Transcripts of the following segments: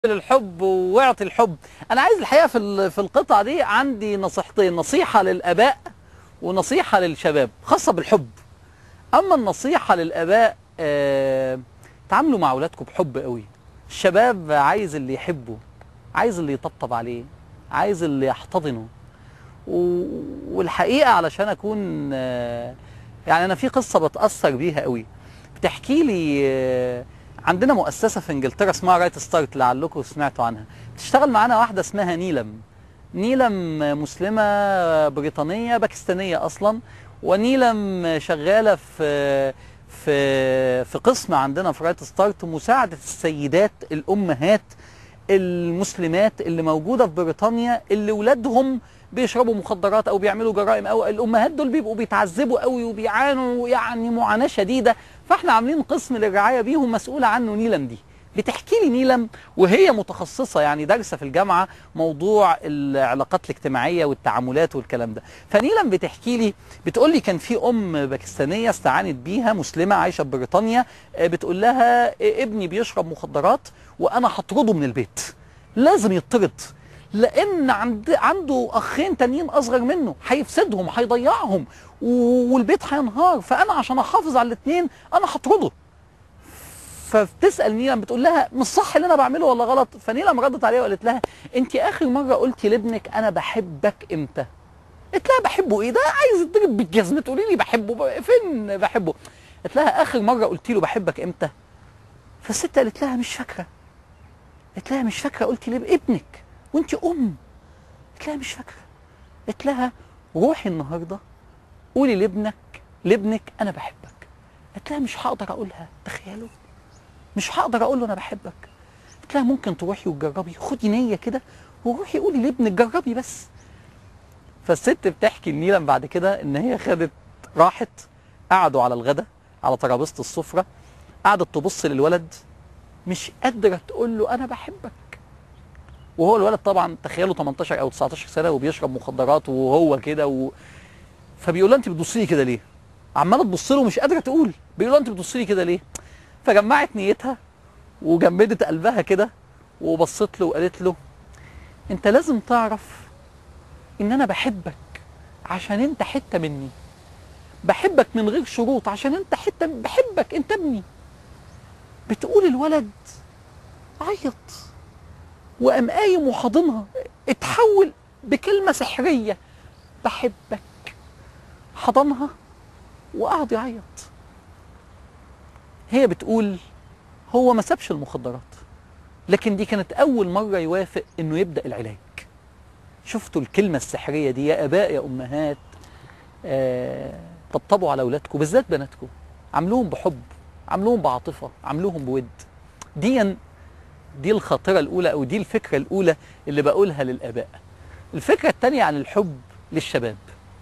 الحب واعطي الحب انا عايز الحقيقه في ال- في القطعه دي عندي نصيحتين نصيحه للاباء ونصيحه للشباب خاصه بالحب اما النصيحه للاباء آه، تعاملوا مع اولادكم بحب قوي الشباب عايز اللي يحبه عايز اللي يطبطب عليه عايز اللي يحتضنه و- والحقيقه علشان اكون آه، يعني انا في قصه بتاثر بيها قوي بتحكي لي آه، عندنا مؤسسه في انجلترا اسمها رايت ستارت لعلكم سمعتوا عنها بتشتغل معانا واحده اسمها نيلم نيلم مسلمه بريطانيه باكستانيه اصلا ونيلم شغاله في في في قسم عندنا في رايت ستارت مساعده السيدات الامهات المسلمات اللي موجوده في بريطانيا اللي ولادهم بيشربوا مخدرات او بيعملوا جرائم او الامهات دول بيبقوا بيتعذبوا قوي وبيعانوا يعني معاناه شديده فاحنا عاملين قسم للرعايه بيهم مسؤوله عنه نيلم دي بتحكي لي نيلم وهي متخصصه يعني دارسه في الجامعه موضوع العلاقات الاجتماعيه والتعاملات والكلام ده فنيلم بتحكي لي بتقول لي كان في ام باكستانيه استعانت بيها مسلمه عايشه في بريطانيا آه، بتقول لها آه، ابني بيشرب مخدرات وانا هطرده من البيت لازم يطرد لان عند عنده اخين تانيين اصغر منه هيفسدهم هيضيعهم و- والبيت هينهار فانا عشان احافظ على الاثنين انا هطرده فبتسال نيلم بتقول لها مش صح اللي انا بعمله ولا غلط فنيلم ردت عليها وقالت لها انت اخر مره قلتي لابنك انا بحبك امتى قالت لها بحبه ايه ده عايز يضرب بالجزمه تقولي لي بحبه ب- فين بحبه قالت لها اخر مره قلتي له بحبك امتى فالست قالت لها مش فاكره قالت لها مش فاكره قلتي ليه ابنك وانت ام قالت لها مش فاكره قالت لها روحي النهارده قولي لابنك لابنك انا بحبك قالت لها مش هقدر اقولها تخيلوا مش هقدر اقول له انا بحبك قلت لها ممكن تروحي وتجربي خدي نيه كده وروحي قولي لابنك جربي بس فالست بتحكي لنيلم بعد كده ان هي خدت راحت قعدوا على الغدا على ترابيزه السفره قعدت تبص للولد مش قادره تقول له انا بحبك وهو الولد طبعا تخيلوا 18 او 19 سنه وبيشرب مخدرات وهو كده و... فبيقول لها انت بتبصي لي كده ليه؟ عماله تبص له مش قادره تقول بيقول لها انت بتبصي لي كده ليه؟ فجمعت نيتها وجمدت قلبها كده وبصت له وقالت له انت لازم تعرف ان انا بحبك عشان انت حته مني بحبك من غير شروط عشان انت حته بحبك انت ابني بتقول الولد عيط وقام قايم وحاضنها اتحول بكلمه سحريه بحبك حضنها وقعد يعيط هي بتقول هو ما سابش المخدرات لكن دي كانت أول مرة يوافق إنه يبدأ العلاج شفتوا الكلمة السحرية دي يا آباء يا أمهات آه طبطبوا على أولادكم بالذات بناتكم عاملوهم بحب عاملوهم بعاطفة عاملوهم بود دي دي الخاطرة الأولى أو دي الفكرة الأولى اللي بقولها للآباء الفكرة الثانية عن الحب للشباب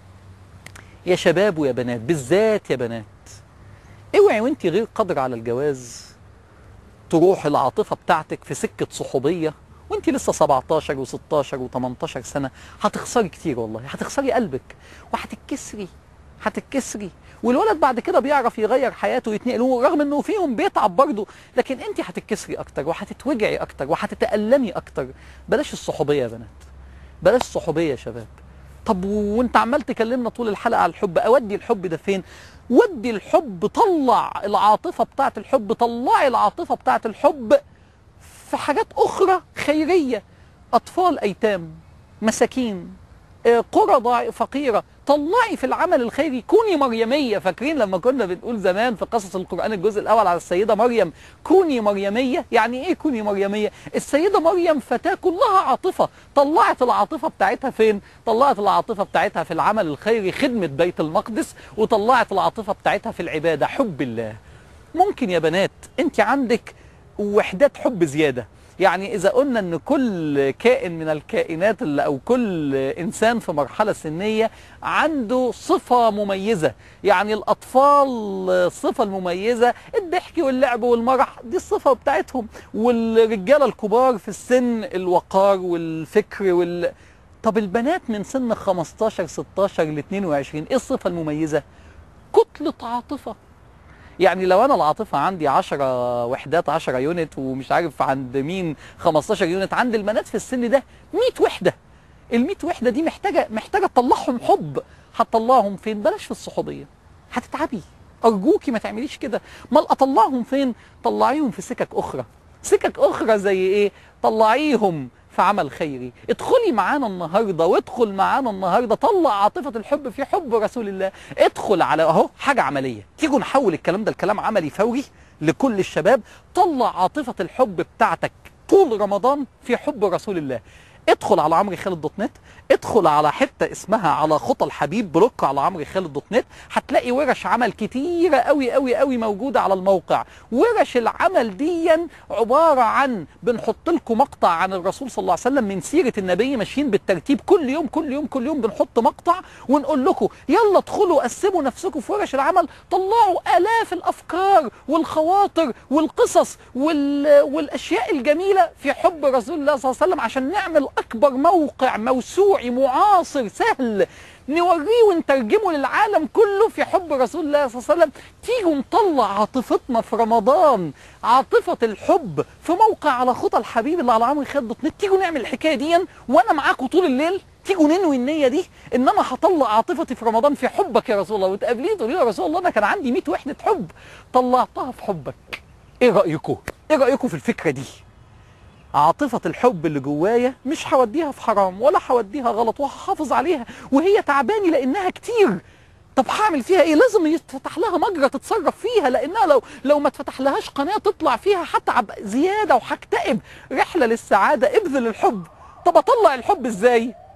يا شباب ويا بنات بالذات يا بنات اوعي وانت غير قادرة على الجواز تروح العاطفة بتاعتك في سكة صحوبية وانت لسه 17 و16 و18 سنة هتخسري كتير والله هتخسري قلبك وهتتكسري هتتكسري والولد بعد كده بيعرف يغير حياته ويتنقل رغم انه فيهم بيتعب برضه لكن انت هتتكسري اكتر وهتتوجعي اكتر وهتتألمي اكتر بلاش الصحوبية يا بنات بلاش صحوبية يا شباب طب وانت عمال تكلمنا طول الحلقه على الحب اودي الحب ده فين ودي الحب طلع العاطفه بتاعت الحب طلعي العاطفه بتاعت الحب في حاجات اخرى خيريه اطفال ايتام مساكين آه، قرى ضاع- فقيره طلعي في العمل الخيري كوني مريميه فاكرين لما كنا بنقول زمان في قصص القران الجزء الاول على السيده مريم كوني مريميه يعني ايه كوني مريميه السيده مريم فتاه كلها عاطفه طلعت العاطفه بتاعتها فين طلعت العاطفه بتاعتها في العمل الخيري خدمه بيت المقدس وطلعت العاطفه بتاعتها في العباده حب الله ممكن يا بنات انت عندك وحدات حب زياده يعني اذا قلنا ان كل كائن من الكائنات اللي او كل انسان في مرحله سنيه عنده صفه مميزه يعني الاطفال الصفه المميزه الضحك واللعب والمرح دي الصفه بتاعتهم والرجاله الكبار في السن الوقار والفكر وال طب البنات من سن 15 16 ل 22 ايه الصفه المميزه كتله عاطفه يعني لو انا العاطفه عندي 10 وحدات 10 يونت ومش عارف عند مين 15 يونت عند البنات في السن ده 100 وحده ال 100 وحده دي محتاجه محتاجه تطلعهم حب هتطلعهم فين بلاش في الصحوبيه هتتعبي ارجوكي ما تعمليش كده امال اطلعهم فين طلعيهم في سكك اخرى سكك اخرى زي ايه طلعيهم في عمل خيري ادخلي معانا النهارده وادخل معانا النهارده طلع عاطفه الحب في حب رسول الله ادخل على اهو حاجه عمليه تيجوا نحول الكلام ده لكلام عملي فوري لكل الشباب طلع عاطفه الحب بتاعتك طول رمضان في حب رسول الله ادخل على عمرو خالد دوت نت ادخل على حته اسمها على خطى الحبيب بلوك على عمرو خالد دوت نت هتلاقي ورش عمل كتيره قوي قوي قوي موجوده على الموقع ورش العمل دي عباره عن بنحط لكم مقطع عن الرسول صلى الله عليه وسلم من سيره النبي ماشيين بالترتيب كل يوم كل يوم كل يوم بنحط مقطع ونقول لكم يلا ادخلوا قسموا نفسكم في ورش العمل طلعوا الاف الافكار والخواطر والقصص وال... والاشياء الجميله في حب رسول الله صلى الله عليه وسلم عشان نعمل اكبر موقع موسوعي معاصر سهل نوريه ونترجمه للعالم كله في حب رسول الله صلى الله عليه وسلم تيجوا نطلع عاطفتنا في رمضان عاطفة الحب في موقع على خطى الحبيب اللي على عمرو خالد دوت نت تيجوا نعمل الحكاية دي وانا معاكم طول الليل تيجوا ننوي النية دي ان انا هطلع عاطفتي في رمضان في حبك يا رسول الله وتقابليه تقولي يا رسول الله انا كان عندي 100 وحدة حب طلعتها في حبك ايه رأيكم ايه رأيكم في الفكرة دي عاطفة الحب اللي جوايا مش هوديها في حرام ولا هوديها غلط وهحافظ عليها وهي تعباني لانها كتير طب هعمل فيها ايه لازم يتفتح لها مجرى تتصرف فيها لانها لو لو ما اتفتح لهاش قناه تطلع فيها هتعب زياده وهكتئب رحله للسعاده ابذل الحب طب اطلع الحب ازاي